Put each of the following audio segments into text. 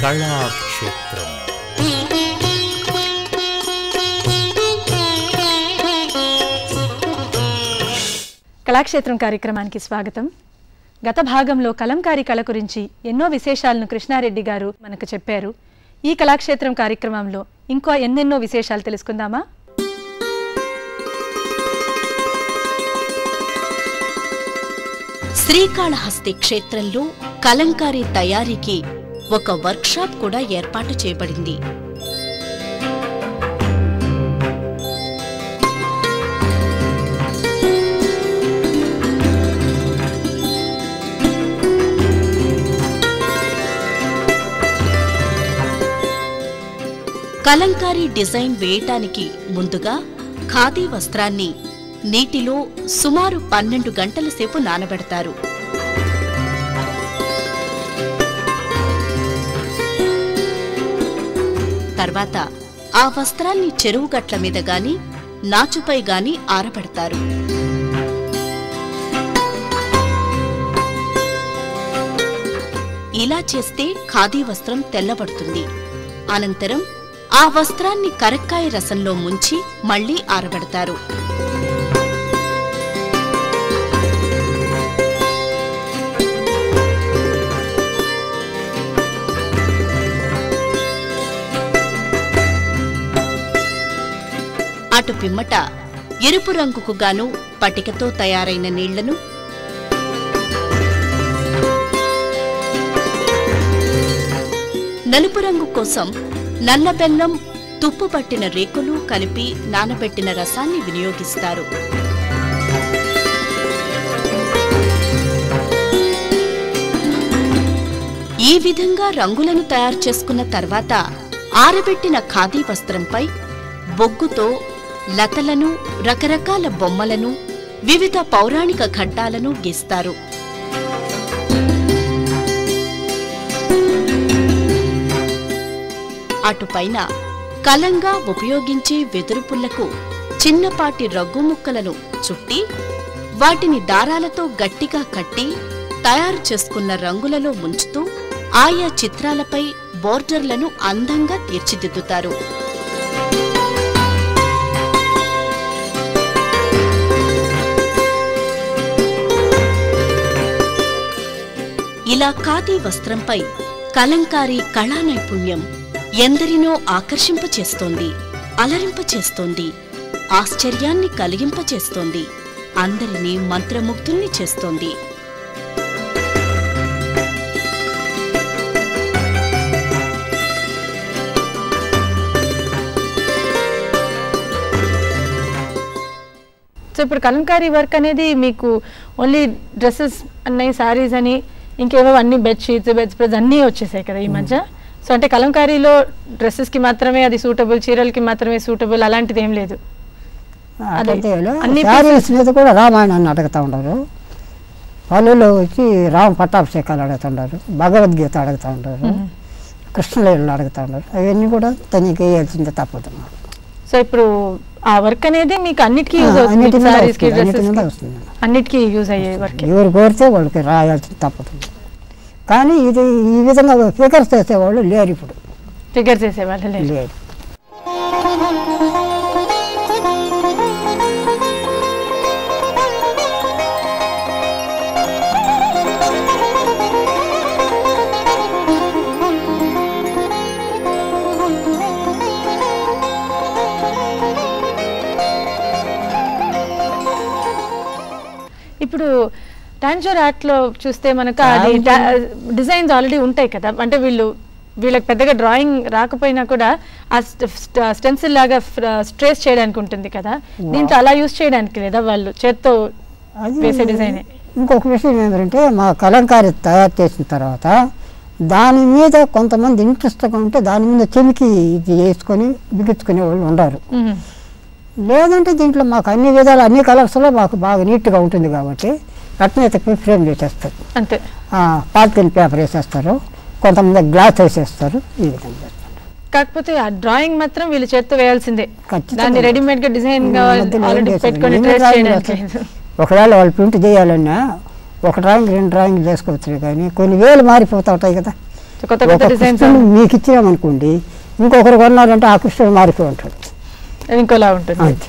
కళాక్షేత్రం కళాక్షేత్రం కార్యక్రమానికి స్వాగతం గత భాగంలో కలంకారీ కళ గురించి ఎన్నో విశేషాలను కృష్ణారెడ్డి గారు మనకు చెప్పారు ఈ కళాక్షేత్రం కార్యక్రమంలో ఇంకో ఎన్నెన్నో విశేషాలు తెలుసుకుందామా శ్రీకాళహస్తి క్షేత్రంలో కలంకారీ తయారీకి ఒక వర్క్షాప్ కూడా ఏర్పాటు చేయబడింది కలంకారీ డిజైన్ వేయటానికి ముందుగా ఖాదీ వస్త్రాన్ని నీటిలో సుమారు పన్నెండు గంటల సేపు నానబెడతారు తర్వాత ఆ వస్త్రాన్ని చెరువు గట్ల మీద గాని నాచుపై గాని ఆరబెడతారు ఇలా చేస్తే ఖాదీ వస్త్రం తెల్లబడుతుంది అనంతరం ఆ వస్త్రాన్ని కరక్కాయ రసంలో ముంచి మళ్లీ ఆరబెడతారు అటు పిమ్మట ఎరుపు రంగుకు గాను పటికతో తయారైన నీళ్లను నలుపు రంగు కోసం నల్ల బెల్లం తుప్పు పట్టిన రేకులు కలిపి నానబెట్టిన రసాన్ని వినియోగిస్తారు ఈ విధంగా రంగులను తయారు చేసుకున్న తర్వాత ఆరబెట్టిన ఖాదీ వస్త్రంపై బొగ్గుతో లతలను రకరకాల బొమ్మలను వివిధ పౌరాణిక ఘట్టాలను గీస్తారు అటుపైన కలంగా ఉపయోగించే వెదురు పుల్లకు చిన్నపాటి రగ్గు ముక్కలను చుట్టి వాటిని దారాలతో గట్టిగా కట్టి తయారు చేసుకున్న రంగులలో ముంచుతూ ఆయా చిత్రాలపై బోర్డర్లను అందంగా తీర్చిదిద్దుతారు ఇలా ఖాదీ వస్త్రంపై కలంకారీ కళా నైపుణ్యం ఎందరినో ఆకర్షింపచేస్తోంది అలరింపచేస్తోంది ఆశ్చర్యాన్ని కలిగింపచేస్తోంది అందరినీ మంత్రముగ్ధుల్ని చేస్తోంది సో ఇప్పుడు కలంకారీ వర్క్ అనేది మీకు ఓన్లీ డ్రెస్సెస్ అన్నీ శారీస్ అని ఇంకేవో అన్ని బెడ్షీట్స్ బెడ్ స్ప్రెడ్స్ అన్నీ వచ్చేసాయి కదా ఈ మధ్య సో అంటే కలంకారీలో డ్రెస్సెస్కి మాత్రమే అది సూటబుల్ చీరలకి మాత్రమే సూటబుల్ అలాంటిది ఏం లేదు అదే. అదే అన్ని శారీస్ మీద కూడా రామాయణాన్ని అడుగుతూ ఉండరు పల్లెలో వచ్చి రామ పట్టాభిషేకాలు అడుగుతుంటారు భగవద్గీత అడుగుతూ ఉంటారు కృష్ణలీలలు అడుగుతూ ఉంటారు అవన్నీ కూడా తనకి వేయాల్సిందే తప్పదు మాకు. సో ఇప్పుడు ఆ వర్క్ అనేది మీకు అన్నిటికీ యూజ్ ఆ, అవుతుంది అన్నిటి మీద సారీస్ కి వస్తుంది, అన్నిటి మీద డ్రెస్సెస్ వస్తుంది. అన్నిటికీ యూజ్ అయ్యే వర్క్ ఎవరు కోరితే వాళ్ళకి రాయాల్సింది తప్పదు కానీ ఇది ఈ విధంగా ఫిగర్స్ చేసేవాళ్ళు లేరు ఇప్పుడు ఫిగర్ చేసే వాళ్ళు లేదు లేరు ఇప్పుడు టాంజర్ ఆర్ట్ లో చూస్తే మనకు అది డిజైన్స్ ఆల్రెడీ ఉంటాయి కదా అంటే వీళ్ళు వీళ్ళకి పెద్దగా డ్రాయింగ్ రాకపోయినా కూడా ఆ స్టెన్సిల్ లాగా స్ట్రేస్ చేయడానికి ఉంటుంది కదా దీంట్లో అలా యూస్ చేయడానికి లేదా వాళ్ళు చేత్తో అది వేసే డిజైనే ఇంకొక విషయం ఏంటంటే మా కలంకారీ తయారు చేసిన తర్వాత దాని మీద కొంతమంది ఇంట్రెస్ట్గా ఉంటే దాని మీద చెమికి ఇది వేసుకొని బిగించుకునే వాళ్ళు ఉండరు మ్మ్. లేదంటే దీంట్లో మాకు అన్ని విధాలు అన్ని కలర్స్లో మాకు బాగా నీట్గా ఉంటుంది కాబట్టి రత్నయితే ఫ్రేమ్ చేసేస్తారు అంతే పాలిథిన్ పేపర్ వేసేస్తారు కొంతమంది గ్లాస్ వేసేస్తారు ఈ విధంగా చేస్తారు. కాకపోతే ఆ డ్రాయింగ్ మాత్రం వీళ్ళు చేత్తో వేయాల్సిందే ఖచ్చితంగా. దాన్ని రెడీమేడ్ గా డిజైన్ గా మధ్యలో ఏం ఆల్రెడీ చేసేది? పెట్టుకొని ఎన్ని ట్రేస్ డ్రాయింగ్లు చేయడానికి వేస్తారు? లేదు. ఒకవేళ వాళ్ళు ప్రింట్ చేయాలన్నా ఒక డ్రాయింగ్ రెండు డ్రాయింగ్ చేసుకోవచ్చు కానీ కొన్ని వేలు మారిపోతా ఉంటాయి కదా సో కొత్త కొత్త ఒక డిజైన్స్ కృష్ణుడు మీకు ఇచ్చామనుకోండి ఇంకొకరు కొన్నారంటే ఆ కృష్ణుడు మారిపోయి ఉంటాడు ఇంకోలా ఉంటుంది అంతే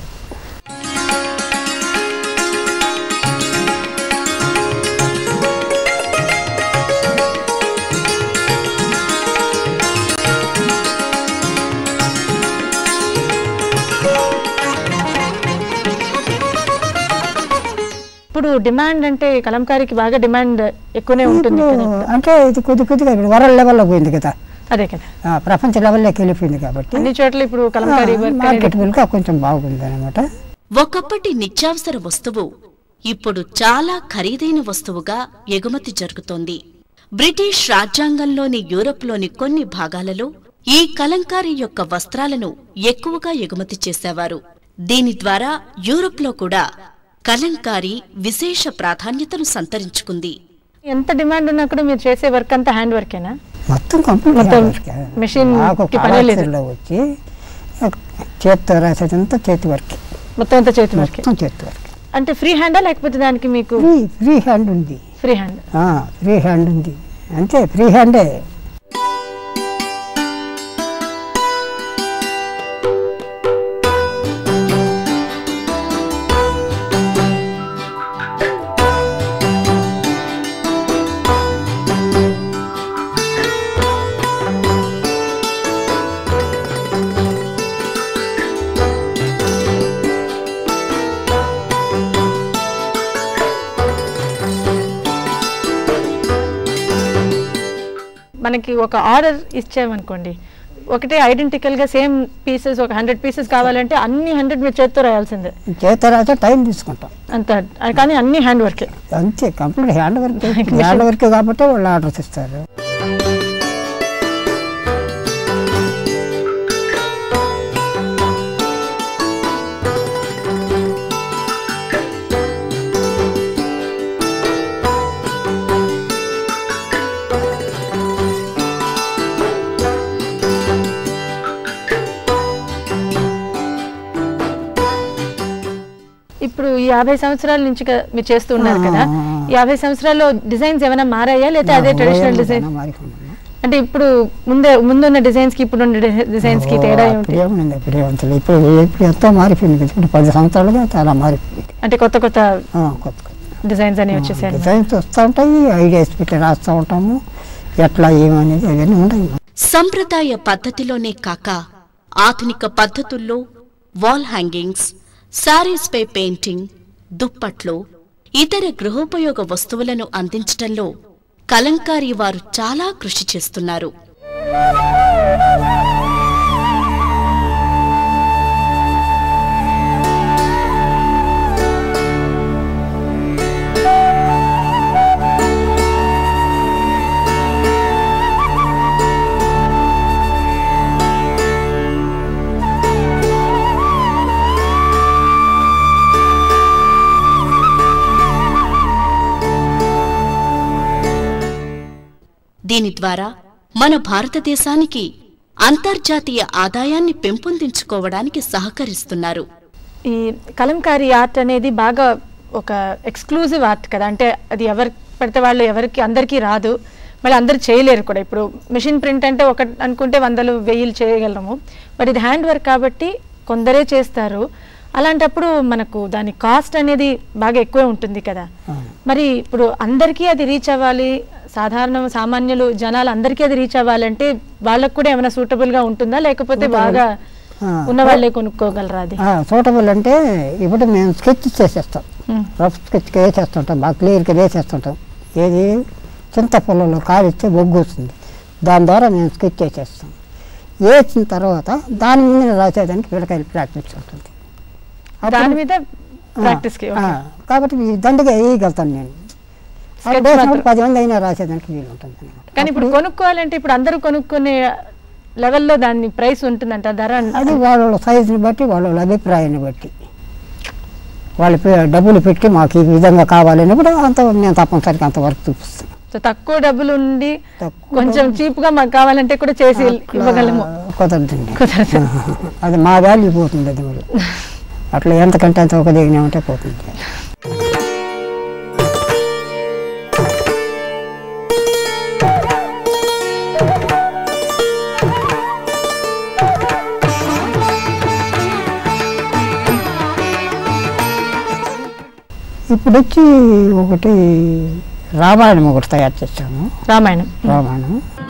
ఇప్పుడు డిమాండ్ అంటే కలంకారీకి బాగా డిమాండ్ ఎక్కువనే ఉంటుంది ఇప్పుడు కదా. అంటే ఇది కొద్ది కొద్దిగా ఇప్పుడు వరల్డ్ లెవెల్లో పోయింది కదా అదే కదా ఆ, ప్రపంచ లెవెల్లోకి వెళ్ళిపోయింది కాబట్టి అన్ని చోట్ల ఇప్పుడు కలంకారీ వర్క్ అనేది మార్కెటబుల్గా కొంచెం బాగుంది అనమాట ఒకప్పటి నిత్యావసర వస్తువు ఇప్పుడు చాలా ఖరీదైన వస్తువుగా ఎగుమతి జరుగుతోంది బ్రిటిష్ రాజ్యాంగంలోని యూరప్లోని కొన్ని భాగాలలో ఈ కలంకారీ యొక్క వస్త్రాలను ఎక్కువగా ఎగుమతి చేసేవారు దీని ద్వారా యూరప్లో కూడా కలంకారీ విశేష ప్రాధాన్యతను సంతరించుకుంది ఎంత డిమాండ్ ఉన్నా కూడా మీరు చేసే వర్క్ అంతా హ్యాండ్ వర్కేనా మొత్తం కంప్లీట్ మొత్తం హ్యాండ్ వర్క్. machine నాకు కి పనే లేదు. కళాశాలలో వచ్చి చేతితో రాసేదంతా చేతి వర్క్ మొత్తం అంతా చేతి వర్కే మొత్తం చేతి వర్క్ అంటే ఫ్రీ హ్యాండా లేకపోతే దానికి మీకు ఫ్రీ ఫ్రీ హ్యాండ్ ఉంది ఫ్రీ హ్యాండ్ ఆ, ఫ్రీ హ్యాండ్ ఉంది అంతే ఫ్రీ హ్యాండే మనకి ఒక ఆర్డర్ ఇచ్చామనుకోండి ఒకటే ఐడెంటికల్ గా సేమ్ పీసెస్ ఒక హండ్రెడ్ పీసెస్ కావాలంటే అన్ని హండ్రెడ్ మీరు చేత్తో రాయాల్సిందే చేతి రాసే టైం తీసుకుంటాం అంత కానీ అన్ని హ్యాండ్ వర్కే అంతే complete hand work Machine. Hand work కాబట్టి వాళ్ళు ఆర్డర్స్ ఇస్తారు ఇప్పుడు ఈ యాభై సంవత్సరాల నుంచి క- మీరు చేస్తూ ఉన్నారు కదా ఆ. ఈ యాభై సంవత్సరాల్లో డిజైన్స్ ఏమైనా మారాయా లేదా అదే ట్రెడిషనల్ డిజైన్ మారిపోయింది అంటే ఇప్పుడు ముందే ముందున్న డిజైన్స్ కి ఇప్పుడు డిజైన్స్ కి తేడా ఏమిటి అప్పుడే ఉంది అప్పుడే ఉంటుంది ఇప్పుడు ఇప్పుడు ఎంతో మారిపోయింది కదా ఇప్పుడు పది సంవత్సరాలుగా చాలా మారిపోయింది అంటే కొత్త కొత్త ఆ, కొత్త కొత్త డిజైన్స్ అనేవి వచ్చేసాయి డిజైన్స్ వస్తూ ఉంటాయి ఐడియాస్ పెట్టి రాస్తూ ఉంటాము ఎట్లా ఏమనేది అవన్నీ ఉంటాయి సంప్రదాయ పద్ధతిలోనే కాక ఆధునిక పద్ధతుల్లో వాల్ హ్యాంగింగ్స్ శారీస్పై పెయింటింగ్ దుప్పట్లు ఇతర గృహోపయోగ వస్తువులను అందించటంలో కలంకారీ వారు చాలా కృషి చేస్తున్నారు దీని ద్వారా మన భారతదేశానికి అంతర్జాతీయ ఆదాయాన్ని పెంపొందించుకోవడానికి సహకరిస్తున్నారు ఈ కలంకారీ ఆర్ట్ అనేది బాగా ఒక ఎక్స్క్లూజివ్ ఆర్ట్ కదా అంటే అది ఎవరు పడితే వాళ్ళు ఎవరికి అందరికీ రాదు మళ్ళీ అందరు చేయలేరు కూడా ఇప్పుడు మిషన్ ప్రింట్ అంటే ఒక అనుకుంటే వందలు వెయ్యిలు చేయగలము బట్ ఇది హ్యాండ్ వర్క్ కాబట్టి కొందరే చేస్తారు అలాంటప్పుడు మనకు దాని కాస్ట్ అనేది బాగా ఎక్కువే ఉంటుంది కదా మరి ఇప్పుడు అందరికీ అది రీచ్ అవ్వాలి సాధారణ సామాన్యులు జనాలు అందరికీ అది రీచ్ అవ్వాలంటే వాళ్ళకు కూడా ఏమైనా suitable గా ఉంటుందా లేకపోతే బాగా ఆ. ఉన్న వాళ్ళే కొనుక్కోగలరా అది సూటబుల్ అంటే ఇప్పుడు మేము స్కెచ్ చేసేస్తాం మ్మ్. రఫ్ స్కెచ్ వేసేస్తుంటాం బాగా క్లియర్గా వేసేస్తుంటాం ఏది చింత పొలంలో కాలిస్తే బొగ్గు వస్తుంది దాని ద్వారా మేము స్కెచ్ చేసేస్తాం వేసిన తర్వాత దాని మీద రాసేదానికి పిల్లకాయలు ప్రాక్టీస్ ఉంటుంది దాని అప్పుడు- మీద ఆ, ప్రాక్టీస్ కి ఆ, కాబట్టి ఈ దండగా వేయగలుగుతాను నేను Sketch అప్పుడు వేసినప్పుడు మాత్రం. పది మంది అయినా రాసేదానికి వీలు ఉంటుంది అనమాట కానీ ఇప్పుడు కొనుక్కోవాలంటే ఇప్పుడు అందరూ కొనుక్కునే లెవెల్లో దాని ప్రైస్ ఉంటుందంట ధర అది వాళ్ళ వాళ్ళ సైజుని బట్టి వాళ్ళ వాళ్ళ అభిప్రాయాన్ని బట్టి వాళ్ళు పె- డబ్బులు పెట్టి మాకు ఈ విధంగా కావాలన్నప్పుడు అంత మేము తప్పనిసరిగా అంత వర్క్ చూపిస్తాం సో తక్కువ డబ్బులు ఉండి తక్కువ కొంచెం చీప్ గా మాకు కావాలంటే కూడా చేసి ఇవ్వగలము కుదరదండి కుదరదు అది మా వాల్యూ పోతుంది అది మళ్ళీ అట్లా ఎంతకంటే అంత ఒక దిగినామంటే పోతుంది ఇప్పుడు వచ్చి ఒకటి రామాయణం ఒకటి తయారు చేశాను రామాయణం రామాయణం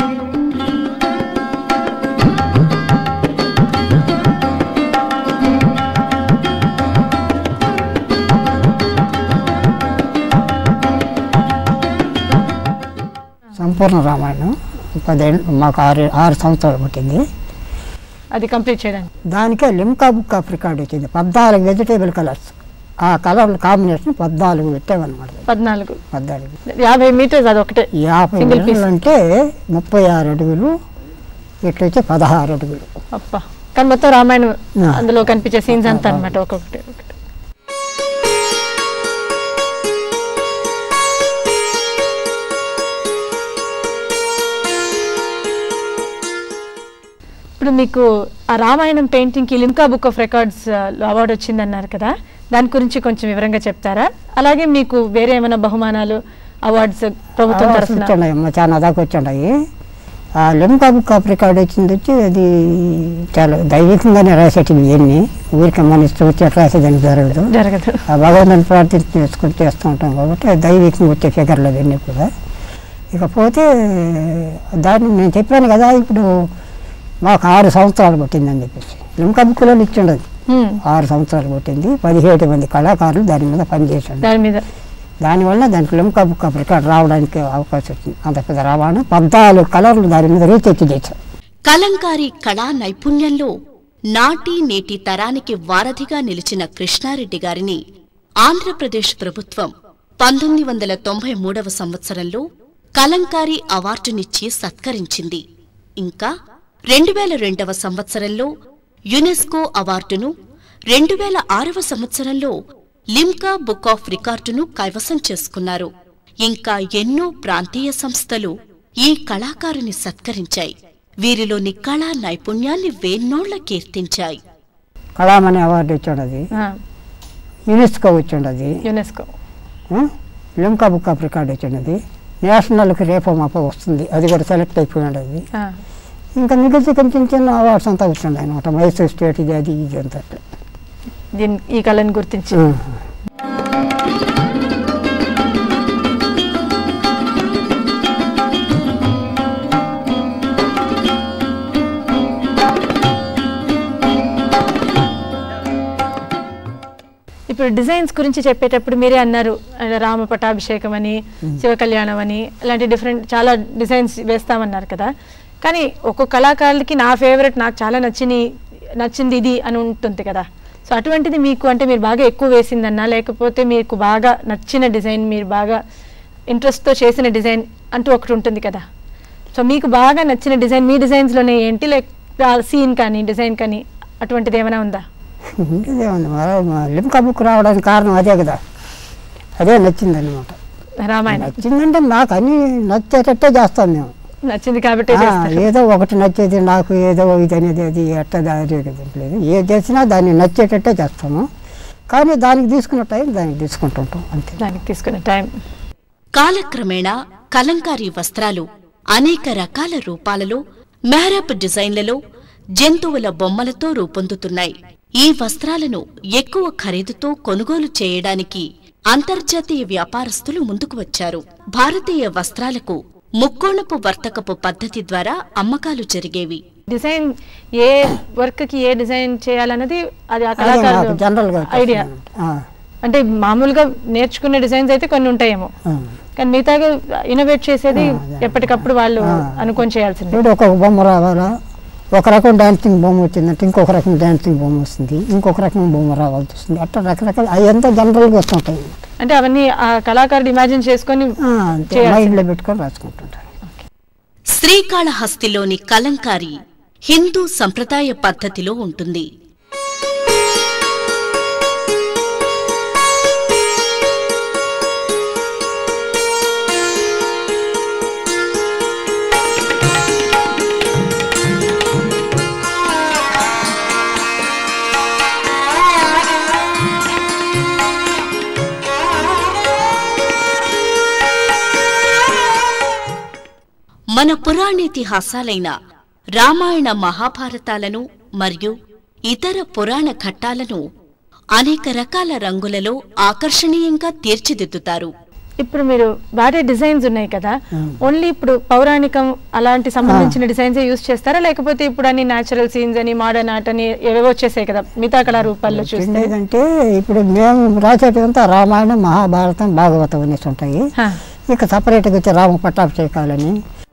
సంపూర్ణ రామాయణం పదేళ్ళు మాకు ఆరు ఆరు సంవత్సరాలు పట్టింది అది కంప్లీట్ చేయడానికి దానికే లిమ్కా బుక్ ఆఫ్ రికార్డ్ వచ్చింది పద్నాలుగు వెజిటేబుల్ కలర్స్ ఆ కలర్ కాంబినేషన్ పద్నాలుగు పెట్టామన్నమాట పద్నాలుగు పద్నాలుగు యాభై మీటర్స్ అది ఒకటే యాభై Single piece. మీటర్లు అంటే ముప్పై ఆరు అడుగులు ఇట్లయితే పదహారు అడుగులు అప్ప కానీ మొత్తం రామాయణం ఆ. అందులో కనిపించే సీన్స్ అంతా అనమాట ఒక్కొక్కటి ఒక్కొక్కటి ఇప్పుడు మీకు ఆ రామాయణం పెయింటింగ్ కి Limca book of records award వచ్చిందన్నారు కదా దాని గురించి కొంచెం వివరంగా చెప్తారా అలాగే మీకు వేరే ఏమైనా బహుమానాలు అవార్డ్స్ ప్రభుత్వం అవార్డ్స్ తరఫున వచ్చున్నాయి అమ్మ చాలా దాకా వచ్చున్నాయి ఆ లిమ్కా బుక్ ఆఫ్ రికార్డ్ వచ్చింది వచ్చి అది చాలా దైవికంగానే రాసేటివి ఇవన్నీ ఊరికి మన ఇష్టం వచ్చి ఎట్లా రాసేదానికి జరగదు జరగదు ఆ భగవంతుని ప్రార్థించి చేసుకుని చేస్తూ ఉంటాం కాబట్టి అది దైవికంగా వచ్చే ఫిగర్లు అవన్నీ కూడా ఇకపోతే దాన్ని నేను చెప్పాను కదా ఇప్పుడు మాకు ఆరు సంవత్సరాలు పట్టిందని చెప్పేసి లిమ్కా బుక్లో ఇచ్చిండదు హ్మ్. ఆరు సంవత్సరాలు పట్టింది పదిహేడు మంది కళాకారులు దాని మీద పనిచేసాడు దాని మీద దానివల్ల దానికి లిమ్కా బుక్ ఆఫ్ రికార్డ్ రావడానికి అవకాశం వచ్చింది అంత పెద్ద రావడం పద్నాలుగు కలర్లు దాని మీద రీచెక్ చేశాం కలంకారీ కళా నైపుణ్యంలో నాటి నేటి తరానికి వారధిగా నిలిచిన కృష్ణారెడ్డి గారిని ఆంధ్రప్రదేశ్ ప్రభుత్వం పంతొమ్మిది వందల తొంభై మూడవ సంవత్సరంలో కలంకారీ అవార్డునిచ్చి సత్కరించింది ఇంకా రెండు వేల రెండవ సంవత్సరంలో యునెస్కో అవార్డును రెండు వేల ఆరవ సంవత్సరంలో లిమ్కా బుక్ ఆఫ్ రికార్డును కైవసం చేసుకున్నారు ఇంకా ఎన్నో ప్రాంతీయ సంస్థలు ఈ కళాకారుని సత్కరించాయి వీరిలోని కళా నైపుణ్యాన్ని వేన్నోళ్ల కీర్తించాయి కళామణి అవార్డు ఇచ్చాడది ఆ, యునెస్కో వచ్చిండది యునెస్కో ఆ? లిమ్కా బుక్ ఆఫ్ రికార్డ్ వచ్చినది నేషనల్కి రేపో మాపో వస్తుంది అది కూడా సెలెక్ట్ అయిపోయినది అది ఆ, ఇంకా మిగిలితే కొంచెం చిన్న చిన్న అవార్డ్స్ అంతా వచ్చింది అనమాట మైసూర్ స్టేట్ ఇది అది ఇది అంతా దీని ఈ కళని గుర్తించి ఆ. ఇప్పుడు డిజైన్స్ గురించి చెప్పేటప్పుడు మీరే అన్నారు అంటే రామ పట్టాభిషేకం అని శివ కళ్యాణం అని ఇలాంటి డిఫరెంట్ చాలా డిజైన్స్ వేస్తామన్నారు కదా కానీ ఒక్కొక్క కళాకారులకి నా ఫేవరెట్ నాకు చాలా నచ్చింది నచ్చింది ఇది అని ఉంటుంది కదా సో అటువంటిది మీకు అంటే మీరు బాగా ఎక్కువ వేసిందన్నా లేకపోతే మీకు బాగా నచ్చిన డిజైన్ మీరు బాగా ఇంట్రెస్ట్తో చేసిన డిజైన్ అంటూ ఒకటి ఉంటుంది కదా సో మీకు బాగా నచ్చిన డిజైన్ మీ డిజైన్స్లోనే ఏంటి లైక్ సీన్ కానీ డిజైన్ కానీ అటువంటిది ఏమైనా ఉందా ఇంకేదే ఉంది మా- మా లిమ్కా బుక్ రావడానికి కారణం అదే కదా అదే నచ్చింది అనమాట రామాయణం నచ్చిందంటే నాకు అన్ని నచ్చేటట్టే చేస్తాం మేము నచ్చింది కాబట్టి ఆ, ఏదో ఒకటి నచ్చేది నాకు ఏదో ఇది అనేది అది ఎట్ట దారి లేదు ఏది చేసినా దాన్ని నచ్చేటట్టే చేస్తాము కానీ దానికి తీసుకున్న టైం దానికి తీసుకుంటుంటాం అంతే దానికి తీసుకునే టైం కాలక్రమేణా కలంకారీ వస్త్రాలు అనేక రకాల రూపాలలో మెహరబ్ డిజైన్లలో జంతువుల బొమ్మలతో రూపొందుతున్నాయి ఈ వస్త్రాలను ఎక్కువ ఖరీదుతో కొనుగోలు చేయడానికి అంతర్జాతీయ వ్యాపారస్తులు ముందుకు వచ్చారు భారతీయ వస్త్రాలకు ముక్కోణపు వర్తకపు పద్ధతి ద్వారా అమ్మకాలు జరిగేవి డిజైన్ ఏ వర్క్ కి ఏ డిజైన్ చేయాలన్నది అది ఆ అదే నాకు కళాకారుడు జనరల్గా ఐడియా అంటే మామూలుగా నేర్చుకునే డిజైన్స్ అయితే కొన్ని ఉంటాయేమో కానీ మిగతాగా ఇన్నోవేట్ చేసేది ఆ, అదే. ఎప్పటికప్పుడు వాళ్ళు ఆ. అనుకొని చేయాల్సింది ఇప్పుడు ఒక్కొక్క బొమ్మ రావాలా ఒక రకం డాన్సింగ్ బొమ్మ వచ్చిందంటే ఇంకొక రకం డాన్సింగ్ బొమ్మ వస్తుంది ఇంకొక రకం బొమ్మ రావాల్సి వస్తుంది అట్లా రకరకాల అవి అంతా జనరల్గా వస్తుంటాయి అంటే అవన్నీ ఆ కళాకారుడు ఇమాజిన్ చేసుకొని ఆ, అంతే చేయాల్సింది. మైండ్లో పెట్టుకొని రాసుకుంటుంటారు శ్రీకాళహస్తిలోని కలంకారి హిందూ సంప్రదాయ పద్ధతిలో ఉంటుంది మన పురాణేతిహాసాలైన రామాయణ మహాభారతాలను మరియు ఇతర పురాణ ఘట్టాలను అనేక రకాల రంగులలో ఆకర్షణీయంగా తీర్చిదిద్దుతారు ఇప్పుడు మీరు వాడే డిజైన్స్ ఉన్నాయి కదా ఓన్లీ ఇప్పుడు పౌరాణికం అలాంటి సంబంధించిన డిజైన్స్ యూస్ చేస్తారా లేకపోతే ఇప్పుడు అన్ని న్యాచురల్ సీన్స్ అని మోడర్న్ ఆర్ట్ అని ఏవేవో వచ్చేసాయి కదా మిగతా కళా రూపాల్లో చూస్తే ఏంటంటే ఇప్పుడు మేము రాసేటంతా రామాయణం మహాభారతం భాగవతం అనేసి ఉంటాయి హా. ఇక సపరేట్గా వచ్చి రామ పట్టాభిషేకాలని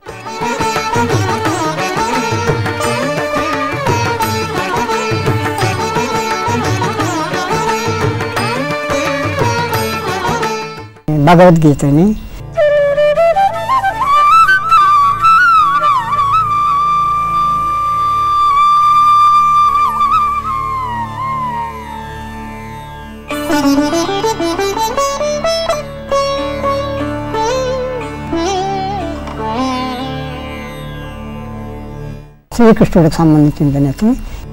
భగవద్గీతని శ్రీకృష్ణుడికి సంబంధించింది అనేసి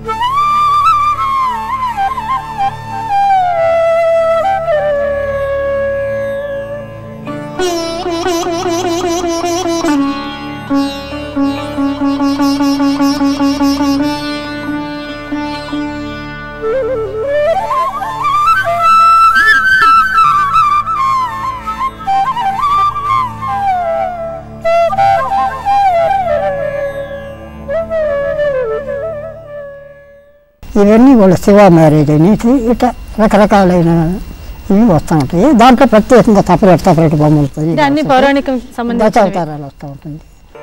ఇవన్నీ వాళ్ళ శివ మ్యారేజ్ అనేసి ఇట్లా రకరకాలైన ఇవి వస్తూ ఉంటాయి దాంట్లో ప్రత్యేకంగా సపరేట్ సపరేట్ బొమ్మలు అంటే అన్ని పౌరాణికం సంబంధించిన దశావతారాలు వస్తూ ఉంటుంది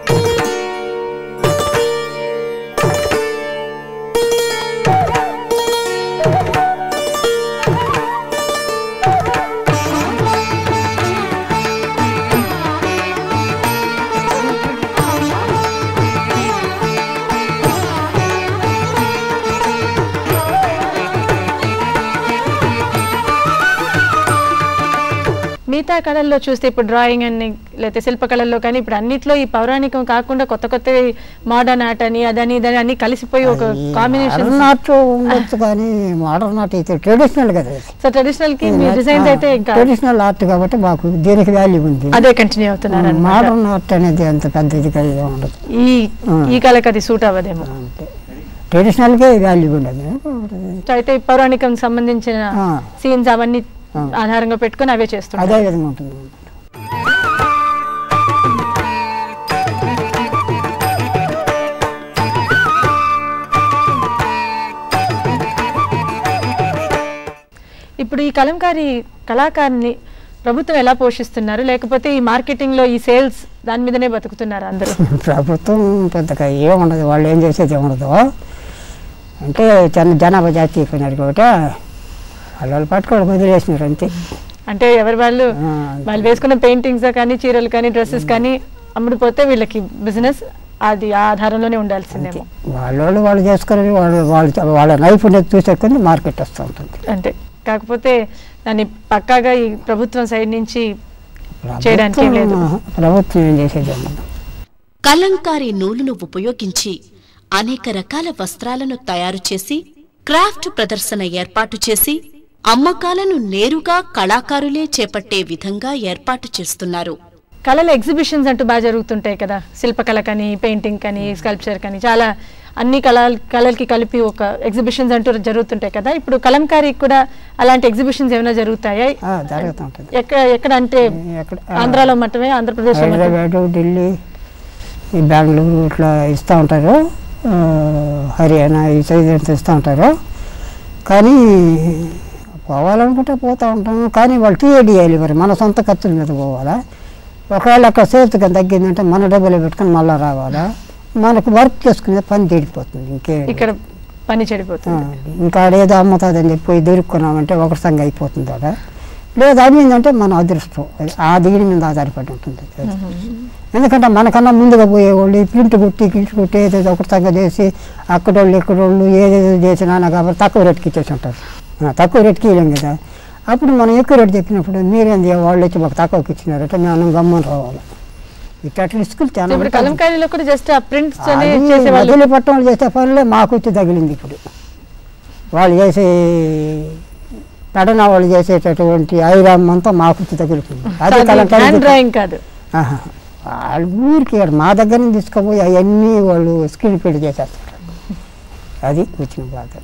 మిగతా కళల్లో చూస్తే ఇప్పుడు డ్రాయింగ్ అని లేకపోతే శిల్పకళల్లో కానీ ఇప్పుడు అన్నిట్లో ఈ పౌరాణికం కాకుండా కొత్త కొత్త మోడర్న్ ఆర్ట్ అని అదని ఇదని అన్ని కలిసిపోయి ఒక కాంబినేషన్ మోడర్న్ ఆర్ట్ ఉండొచ్చు కానీ మోడర్న్ ఆర్ట్ అయితే ట్రెడిషనల్ కదా ఇది. సో ట్రెడిషనల్ కి మీ డిజైన్స్ అయితే ఇంకా ట్రెడిషనల్ ఆర్ట్ కాబట్టి మాకు దీనికి వాల్యూ ఉంది అదే కంటిన్యూ అవుతున్నారు అన్నమాట. మోడర్న్ ఆర్ట్ అనేది అంత పెద్ద ఇదిగా ఏం ఉండదు ఈ ఈ కళకి అది సూట్ అవ్వదేమో అంటే ట్రెడిషనల్కే వాల్యూ ఉండదు సో అయితే ఈ పౌరాణికం సంబంధించిన ఆ. సీన్స్ అవన్నీ ఆ. ఆధారంగా పెట్టుకొని అవే చేస్తున్నారు అదే విధంగా ఉంటుంది ఇప్పుడు ఈ కలంకారి కళాకారుని ప్రభుత్వం ఎలా పోషిస్తున్నారు లేకపోతే ఈ మార్కెటింగ్ లో ఈ సేల్స్ దాని మీదనే బతుకుతున్నారు అందరూ ప్రభుత్వం పెద్దగా ఏముండదు వాళ్ళు ఏం చేసేది ఏముండదు అంటే చిన్న జనాభా జాతి అయిపోయినారు కాబట్టి వాళ్ళు వాళ్ళు పట్టుకోవడం వదిలేసినారు అంతే అంటే ఎవరి వాళ్ళు ఆ, వాళ్ళు వేసుకున్న పెయింటింగ్స్ కానీ చీరలు కానీ డ్రెస్సెస్ కానీ అమ్ముడిపోతే వీళ్ళకి బిజినెస్ అది ఆ ఆధారంలోనే ఉండాల్సిందేమో వాళ్ళ వాళ్ళు వాళ్ళు చేసుకుని వాళ్ళు వాళ్ళు వాళ్ళ నైపుణ్యత చూసే కొన్ని మార్కెట్ వస్తూ ఉంటుంది అంతే కాకపోతే దాన్ని పక్కాగా ఈ ప్రభుత్వం సైడ్ నుంచి చేయడానికి ఏం లేదు ప్రభుత్వం- ప్రభుత్వం ఏం చేసేది ఏముండదు కలంకారీ నూలును ఉపయోగించి అనేక రకాల వస్త్రాలను తయారు చేసి క్రాఫ్ట్ ప్రదర్శన ఏర్పాటు చేసి అమ్మకాలను నేరుగా కళాకారులే చేపట్టే విధంగా ఏర్పాటు చేస్తున్నారు కళల ఎగ్జిబిషన్స్ అంటూ బాగా జరుగుతుంటాయి కదా శిల్పకళ కానీ పెయింటింగ్ కానీ స్కల్ప్చర్ కానీ చాలా అన్ని కళ కళలకి కలిపి ఒక ఎగ్జిబిషన్స్ అంటూ జరుగుతుంటాయి కదా ఇప్పుడు కలంకారీకి కూడా అలాంటి ఎగ్జిబిషన్స్ ఏమైనా జరుగుతాయా ఆ, జరుగుతూ ఉంటుంది ఎక్కడ ఎక్కడ అంటే ఎక్కడ ఆంధ్రాలో మాత్రమే ఆంధ్రప్రదేశ్లో మాత్రమే హైదరాబాదు ఢిల్లీ ఈ బెంగళూరు ఇట్లా ఇస్తూ ఉంటారు ఆ, హర్యానా ఈ సైడ్ అంతా ఇస్తూ ఉంటారు కానీ పోవాలనుకుంటే పోతూ ఉంటాము కానీ వాళ్ళు టీఏడి వేయాలి మరి మన సొంత ఖర్చుల మీద పోవాలా ఒకవేళ అక్కడ సేఫ్టీ కానీ తగ్గిందంటే మన డబ్బులు పెట్టుకొని మళ్ళీ రావాలా మనకు వర్క్ చేసుకునే పని తీడిపోతుంది ఇంకే ఇక్కడ పని చెడిపోతుంది ఇంకా ఆడేదో అమ్ముతుందని చెప్పి పోయి దొరుకున్నామంటే ఒకటి సంగ అయిపోతుంది అక్కడ లేదు అమ్మిందంటే మన అదృష్టం అది ఆ దీని మీద ఆధారపడి ఉంటుంది అది. ఎందుకంటే మనకన్నా ముందుగా పోయేవాళ్ళు ఈ ప్రింట్ కుట్టి గింట్ కుట్టి ఏదేదో ఒకటి సంగ చేసి అక్కడోళ్ళు ఇక్కడోళ్ళు ఏదేదో చేసినా కాబట్టి తక్కువ రేటుకి ఇచ్చేసి ఉంటారు ఆ, తక్కువ రేటుకి ఇవ్వలేం కదా అప్పుడు మనం ఎక్కువ రేటు చెప్పినప్పుడు మీరేంది వాళ్ళు వచ్చి మాకు తక్కువకి ఇచ్చినారంటే మేము గమ్మని రావాలి ఇట్లా రిస్కులు చాలా ఇప్పుడు ఉంటాయి. కలంకారీలో కూడా జస్ట్ ఆ ప్రింట్స్ అది చేసే వాళ్ళు వదిలి పట్టణం చేసే పనులే మాకు వచ్చి తగిలింది ఇప్పుడు వాళ్ళు చేసే పెడన వాళ్ళు చేసేటటువంటి ఐరామ్ అంతా మాకు వచ్చి తగులుతుంది అది కలంకారీ హ్యాండ్ చెప్ప- డ్రాయింగ్ కాదు ఆహా. వాళ్ళ ఊరికి ఇక్కడ మా దగ్గర నుంచి తీసుకుపోయి అవన్నీ వాళ్ళు స్క్రీన్ ప్రింట్ చేసేస్తారు అది వచ్చిన బాధ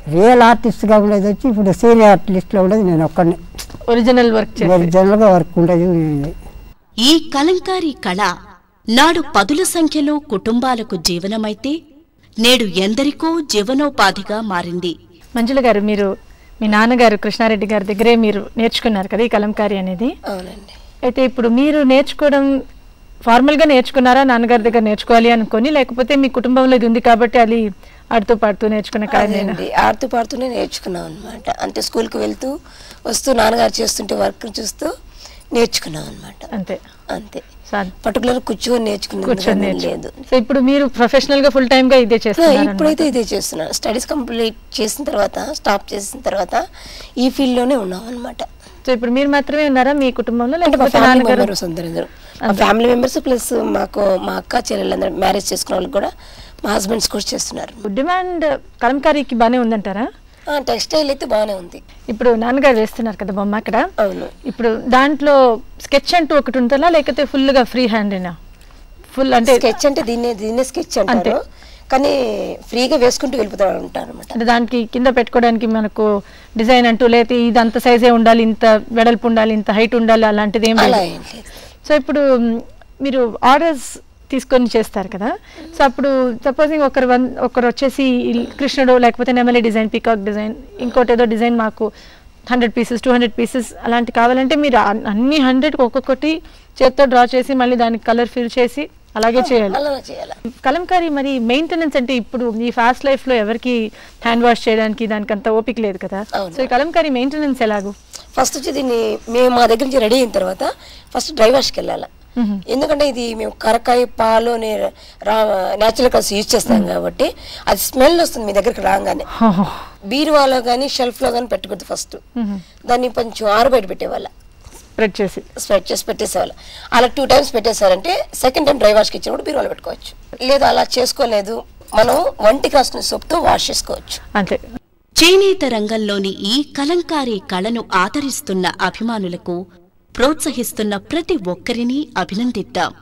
రియల్ ఆర్టిస్ట్గా ఉండేది వచ్చి ఇప్పుడు సీనియర్ ఆర్టిస్ట్లో ఉండేది నేను ఒక్కడిని ఒరిజినల్ వర్క్ చేసి ఒరిజినల్గా వర్క్ ఉండేది నేనే. ఈ కలంకారీ కళ నాడు పదుల సంఖ్యలో కుటుంబాలకు జీవనమైతే నేడు ఎందరికో జీవనోపాధిగా మారింది మంజుల గారు మీరు మీ నాన్నగారు కృష్ణారెడ్డి గారి దగ్గరే మీరు నేర్చుకున్నారు కదా ఈ కలంకారీ అనేది అవునండి అయితే ఇప్పుడు మీరు నేర్చుకోవడం ఫార్మల్గా నేర్చుకున్నారా నాన్నగారి దగ్గర నేర్చుకోవాలి అనుకొని లేకపోతే మీ కుటుంబంలో ఇది ఉంది కాబట్టి అది ఆడుతూ పాడుతూ నేర్చుకున్న కారణేనా అదేండి ఆడుతూ పాడుతూనే నేర్చుకున్నాం అనమాట అంటే స్కూల్కి వెళ్తూ వస్తూ నాన్నగారు చేస్తుంటే వర్క్ చూస్తూ నేర్చుకున్నాం అనమాట అంతే అంతే సార్ పర్టికులర్ కూర్చొని నేర్చుకునేది కూర్చొని లేదు నేర్చు సో ఇప్పుడు మీరు ప్రొఫెషనల్ గా ఫుల్ టైమ్ గా ఇదే చేస్తున్నారు ఇప్పుడైతే ఇదే చేస్తున్నాను స్టడీస్ కంప్లీట్ చేసిన తర్వాత స్టాప్ చేసిన తర్వాత ఈ ఫీల్డ్ లోనే ఉన్నాం అనమాట సో ఇప్పుడు మీరు మాత్రమే ఉన్నారా మీ కుటుంబంలో అంటే మా లేకపోతే ఫ్యామిలీ నాన్నగారు మెంబర్స్ అందరూ మా ఫ్యామిలీ మెంబర్స్ ప్లస్ మాకు మా అక్క చెల్లెళ్ళందరూ మ్యారేజ్ చేసుకున్న వాళ్ళు కూడా మా హస్బెండ్స్ కూడా చేస్తున్నారు డిమాండ్ కలంకారీకి బానే ఉందంటారా టెక్స్టైల్ అయితే బాగానే ఉంది ఇప్పుడు నాన్నగారు వేస్తున్నారు కదా బొమ్మ అక్కడ అవును ఇప్పుడు దాంట్లో స్కెచ్ అంటూ ఒకటి ఉంటుందా లేకపోతే ఫుల్ గా ఫ్రీ హ్యాండేనా ఫుల్ అంటే స్కెచ్ అంటే దీన్నే దీన్నే స్కెచ్ అంటారు కానీ ఫ్రీగా వేసుకుంటూ వెళ్ళిపోతారు అంటారు అనమాట అంటే దానికి కింద పెట్టుకోవడానికి మనకు డిజైన్ అంటూ లేకపోతే ఇది అంత సైజే ఉండాలి ఇంత వెడల్పు ఉండాలి ఇంత హైట్ ఉండాలి అలాంటిది ఏం అలా లేదు ఏం లేదు సో ఇప్పుడు మ్, మీరు ఆర్డర్స్ తీసుకొని చేస్తారు కదా సో అప్పుడు సపోజింగ్ ఒకరు వన్ ఒకరు వచ్చేసి ఈ కృష్ణుడు లేకపోతే నెమలి డిజైన్ పీకాక్ డిజైన్ ఇంకోటి ఏదో డిజైన్ మాకు hundred pieces two hundred pieces అలాంటి కావాలంటే మీరు అన్- అన్ని హండ్రెడ్ ఒక్కొక్కటి చేత్తో డ్రా చేసి మళ్ళీ దానికి కలర్ ఫిల్ చేసి అలాగే చేయాలి అలా చేయాలి కలంకారీ మరి మెయింటెనెన్స్ అంటే ఇప్పుడు ఈ ఫాస్ట్ లైఫ్ లో ఎవరికి హ్యాండ్ వాష్ చేయడానికి దానికి అంత ఓపిక లేదు కదా అవును. సో ఈ కలంకారీ మెయింటెనెన్స్ ఎలాగూ ఫస్ట్ వచ్చి దీన్ని మేము మా దగ్గర నుంచి రెడీ అయిన తర్వాత ఫస్ట్ డ్రై వాష్కి వెళ్ళాలి ఎందుకంటే ఇది మేము కరకాయ పాలు అనే రా న్యాచురల్ కలర్స్ యూజ్ చేస్తాం కాబట్టి అది స్మెల్ వస్తుంది మీ దగ్గరికి రాగానే బీరువాలో కానీ షెల్ఫ్లో కానీ పెట్టకూడదు ఫస్ట్ దాన్ని కొంచెం ఆరబయట పెట్టేవాళ్ళ స్ప్రెడ్ చేసి స్ప్రెడ్ చేసి పెట్టేసేవాళ్ళు అలా టూ టైమ్స్ పెట్టేశారంటే సెకండ్ టైం డ్రై వాష్కి ఇచ్చినప్పుడు బీరువాలో పెట్టుకోవచ్చు లేదా అలా చేసుకోలేదు మనం వంటికి రాసిన సోప్తో వాష్ చేసుకోవచ్చు అంతే చేనేత రంగంలోని ఈ కలంకారీ కళను ఆదరిస్తున్న అభిమానులకు ప్రోత్సహిస్తున్న ప్రతి ఒక్కరిని అభినందిద్దాం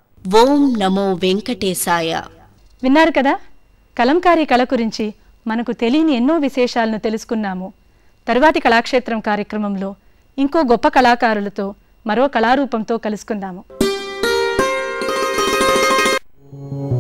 ఓం నమో వెంకటేశాయ విన్నారు కదా కలంకారీ కళ గురించి మనకు తెలియని ఎన్నో విశేషాలను తెలుసుకున్నాము తరువాతి కళాక్షేత్రం కార్యక్రమంలో ఇంకో గొప్ప కళాకారులతో మరో కళారూపంతో కలుసుకుందాము